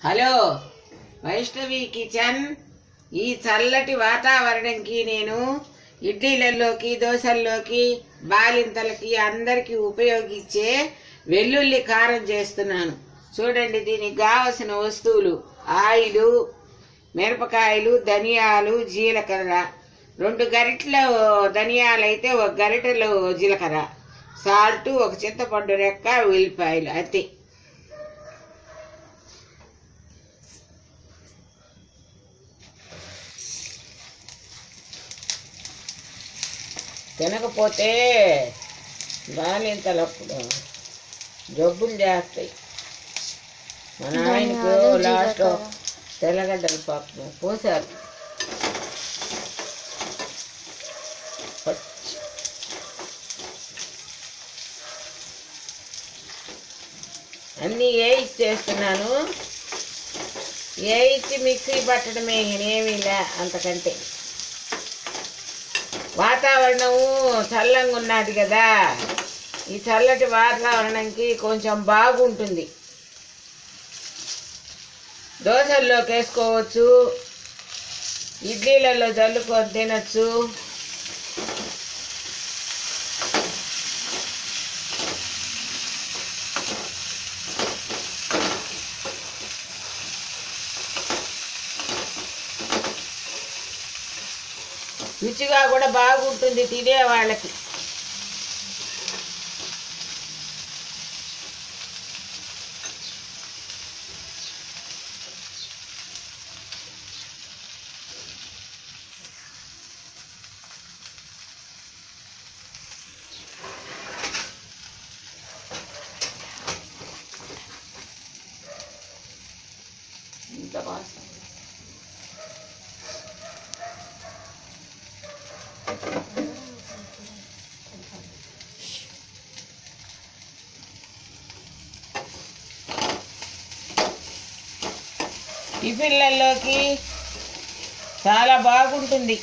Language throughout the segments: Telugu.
హలో వైష్ణవి కిచెన్ ఈ చల్లటి వాతావరణంకి నేను ఇడ్లీలలోకి దోశల్లోకి బాలింతలకి అందరికీ ఉపయోగించే వెల్లుల్లి కారం చేస్తున్నాను చూడండి దీనికి కావలసిన వస్తువులు ఆయిలు మిరపకాయలు ధనియాలు జీలకర్ర రెండు గరిటెల ధనియాలు అయితే ఒక గరిటెలో జీలకర్ర సాల్ట్ ఒక చింతపండు రెక్క ఉల్లిపాయలు అంతే తినకపోతే బాలింతలప్పుడు జబ్బులు చేస్తాయి మా నాయనకు ధనియాలు, లాస్ట్ జీలకర్ర. తెల్లగడ్డలు పాపం పోసారు పచ్చి. అన్నీ ఏ ఇచ్చి చేస్తున్నాను ఏ ఇచ్చి మిక్సీ పట్టడమే ఏమీ లే అంతకంటే వాతావరణము చల్లంగా ఉన్నది కదా ఈ చల్లటి వాతావరణంకి కొంచెం బాగుంటుంది దోశల్లోకి వేసుకోవచ్చు ఇడ్లీలలో జల్లుకొని తినచ్చు రుచిగా కూడా బాగుంటుంది తినే వాళ్ళకి ఇంత వాసన టిఫిన్లలోకి చాలా బాగుంటుంది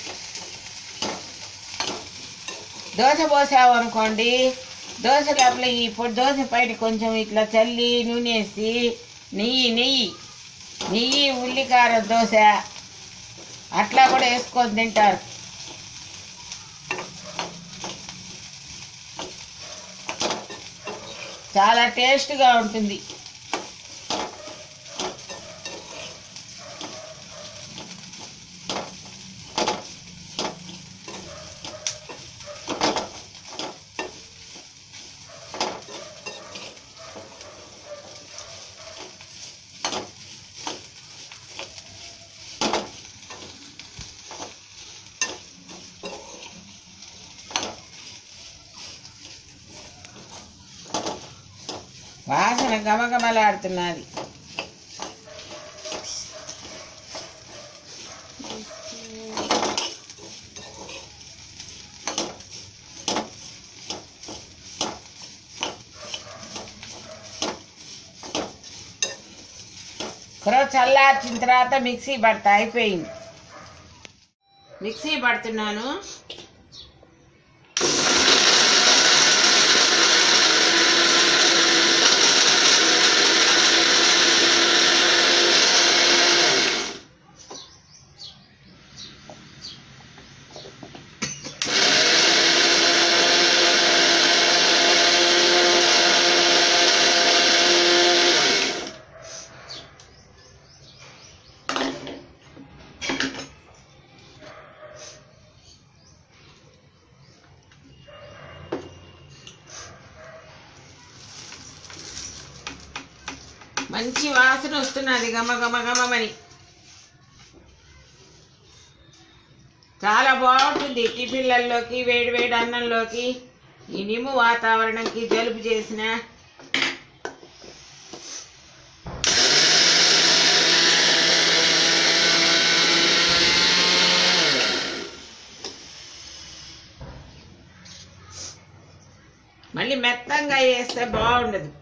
దోశ పోసావు అనుకోండి దోశ లోపల ఈ పొడి దోశ పైన కొంచెం ఇట్లా చల్లి నూనె వేసి నెయ్యి నెయ్యి నెయ్యి ఉల్లికార దోశ అట్లా కూడా వేసుకొని తింటారు చాలా టేస్ట్గా ఉంటుంది వాసన గమగమలాడుతున్నది కూర చల్లార్చిన తర్వాత మిక్సీ పడతా అయిపోయింది మిక్సీ పడుతున్నాను మంచి వాసన వస్తున్నది గమ గమ గమమని చాలా బాగుంటుంది టిఫిన్లలోకి వేడి వేడి అన్నంలోకి ఈ నిమ్ము వాతావరణంకి జలుబు చేసిన మళ్ళీ మెత్తంగా వేస్తే బాగుండదు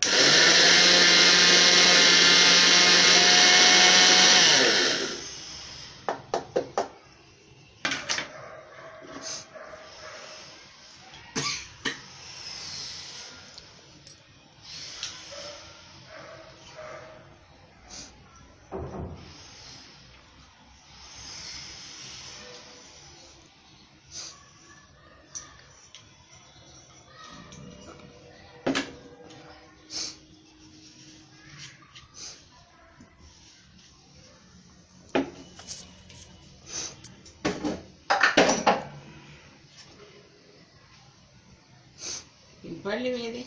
పల్లి మీది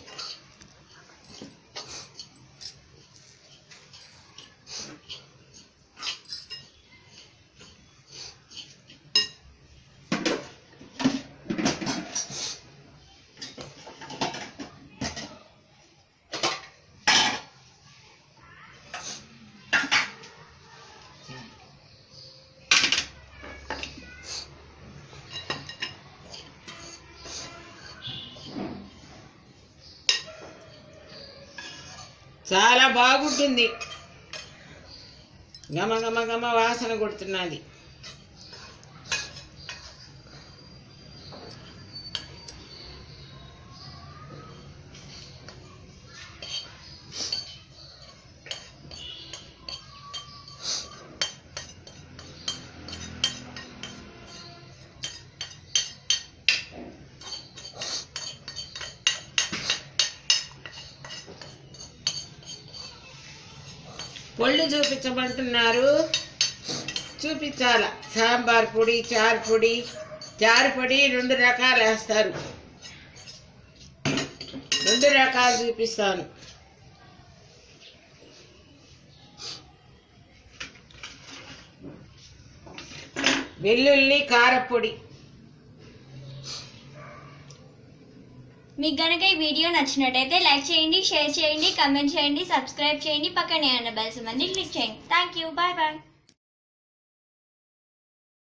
చాలా బాగుంటుంది గమ గమ గమ వాసన కొడుతున్నది పొళ్ళు చూపించమంటున్నారు చూపించాల సాంబార్ పొడి చారు పొడి చారు పొడి రెండు రకాలు వేస్తారు రెండు రకాలు చూపిస్తాను వెల్లుల్లి కారపొడి మీకు గనక ఈ వీడియో నచ్చినట్టయితే లైక్ చేయండి షేర్ చేయండి కమెంట్ చేయండి సబ్స్క్రైబ్ చేయండి పక్కనే ఉన్న బెల్ మంది క్లిక్ చేయండి థ్యాంక్ యూ బాయ్ బాయ్